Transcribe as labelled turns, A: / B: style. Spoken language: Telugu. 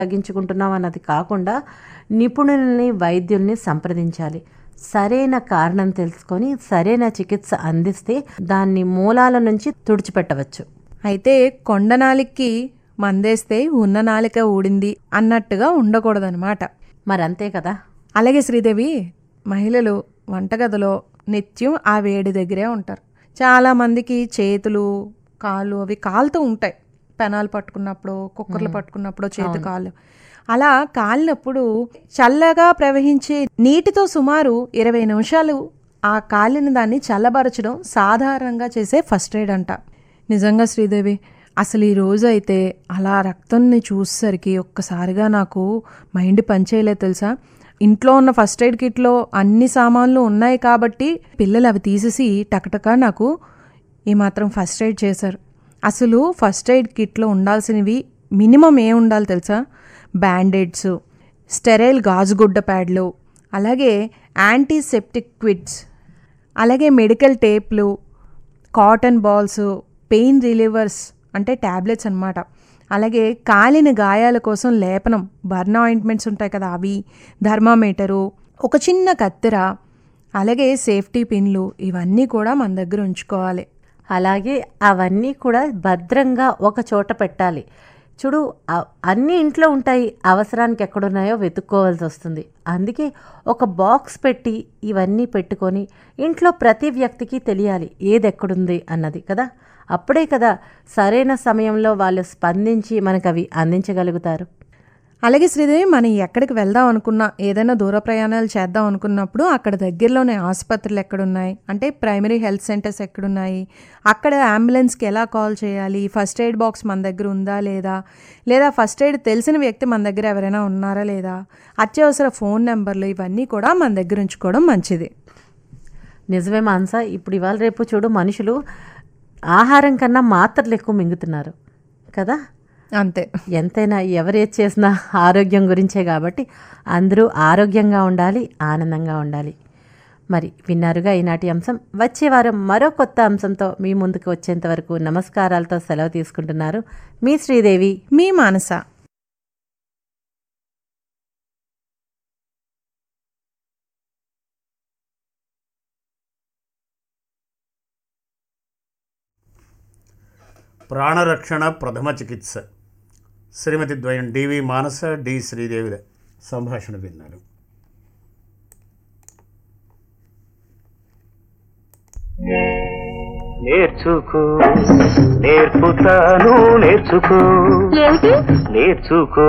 A: తగ్గించుకుంటున్నాం అన్నది కాకుండా నిపుణుల్ని వైద్యుల్ని సంప్రదించాలి సరైన కారణం తెలుసుకొని సరైన చికిత్స అందిస్తే దాన్ని మూలాల నుంచి తుడిచిపెట్టవచ్చు
B: అయితే కొండ నాలికి మందేస్తే ఉన్న నాలిక ఊడింది అన్నట్టుగా ఉండకూడదనమాట
A: మరి అంతే కదా
B: అలాగే శ్రీదేవి మహిళలు వంటగదిలో నిత్యం ఆ వేడి దగ్గరే ఉంటారు చాలామందికి చేతులు కాళ్ళు అవి కాలుతూ ఉంటాయి పెనాలు పట్టుకున్నప్పుడు కుక్కర్లు పట్టుకున్నప్పుడు చేతి కాళ్ళు అలా కాలినప్పుడు చల్లగా ప్రవహించే నీటితో సుమారు ఇరవై నిమిషాలు ఆ కాలిన దాన్ని చల్లబరచడం సాధారణంగా చేసే ఫస్ట్ ఎయిడ్ అంట నిజంగా శ్రీదేవి అసలు ఈ రోజు అయితే అలా రక్తాన్ని చూసేసరికి ఒక్కసారిగా నాకు మైండ్ పనిచేయలేదు తెలుసా ఇంట్లో ఉన్న ఫస్ట్ ఎయిడ్ కిట్లో అన్ని సామాన్లు ఉన్నాయి కాబట్టి పిల్లలు అవి తీసేసి టకటక నాకు ఈ మాత్రం ఫస్ట్ ఎయిడ్ చేశారు అసలు ఫస్ట్ ఎయిడ్ కిట్లో ఉండాల్సినవి మినిమం ఏ ఉండాలి తెలుసా బ్యాండేడ్స్ స్టెరైల్ గాజుగుడ్డ ప్యాడ్లు అలాగే యాంటీసెప్టిక్ క్విడ్స్ అలాగే మెడికల్ టేప్లు కాటన్ బాల్స్ పెయిన్ రిలీవర్స్ అంటే ట్యాబ్లెట్స్ అన్నమాట అలాగే కాలిన గాయాల కోసం లేపనం బర్న్ ఆయింట్మెంట్స్ ఉంటాయి కదా అవి థర్మామీటరు ఒక చిన్న కత్తెర అలాగే సేఫ్టీ పిన్లు ఇవన్నీ కూడా మన దగ్గర ఉంచుకోవాలి
A: అలాగే అవన్నీ కూడా భద్రంగా ఒక చోట పెట్టాలి చూడు అ- అన్నీ ఇంట్లో ఉంటాయి అవసరానికి ఎక్కడున్నాయో వెతుక్కోవాల్సి వస్తుంది అందుకే ఒక బాక్స్ పెట్టి ఇవన్నీ పెట్టుకొని ఇంట్లో ప్రతి వ్యక్తికి తెలియాలి ఏది ఎక్కడుంది అన్నది కదా అప్పుడే కదా సరైన సమయంలో వాళ్ళు స్పందించి మనకు అవి అందించగలుగుతారు
B: అలాగే శ్రీదేవి మనం ఎక్కడికి వెళ్దాం అనుకున్నా ఏదైనా దూర ప్రయాణాలు చేద్దాం అనుకున్నప్పుడు అక్కడ దగ్గరలోనే ఆసుపత్రులు ఎక్కడున్నాయి అంటే ప్రైమరీ హెల్త్ సెంటర్స్ ఎక్కడున్నాయి అక్కడ అంబులెన్స్కి ఎలా కాల్ చేయాలి ఫస్ట్ ఎయిడ్ బాక్స్ మన దగ్గర ఉందా లేదా లేదా ఫస్ట్ ఎయిడ్ తెలిసిన వ్యక్తి మన దగ్గర ఎవరైనా ఉన్నారా లేదా అత్యవసర ఫోన్ నెంబర్లు ఇవన్నీ కూడా మన దగ్గర ఉంచుకోవడం మంచిది
A: నిజమే మాన్సా ఇప్పుడు ఇవాళ రేపు చూడు మనుషులు ఆహారం కన్నా మాత్రలు ఎక్కువ మింగుతున్నారు కదా
B: అంతే
A: ఎంతైనా ఎవరేది చేసినా ఆరోగ్యం గురించే కాబట్టి అందరూ ఆరోగ్యంగా ఉండాలి ఆనందంగా ఉండాలి మరి విన్నారుగా ఈనాటి అంశం వచ్చే వారం మరో కొత్త అంశంతో మీ ముందుకు వచ్చేంత వరకు నమస్కారాలతో సెలవు తీసుకుంటున్నారు మీ శ్రీదేవి
B: మీ మానస
C: ప్రాణరక్షణ ప్రథమ చికిత్స శ్రీమతి ద్వయం డివి మానస డి శ్రీదేవిల సంభాషణ విన్నారు
D: నేర్చుకో నేర్పుతాను నేర్చుకో
E: ఏమిటి
D: నేర్చుకో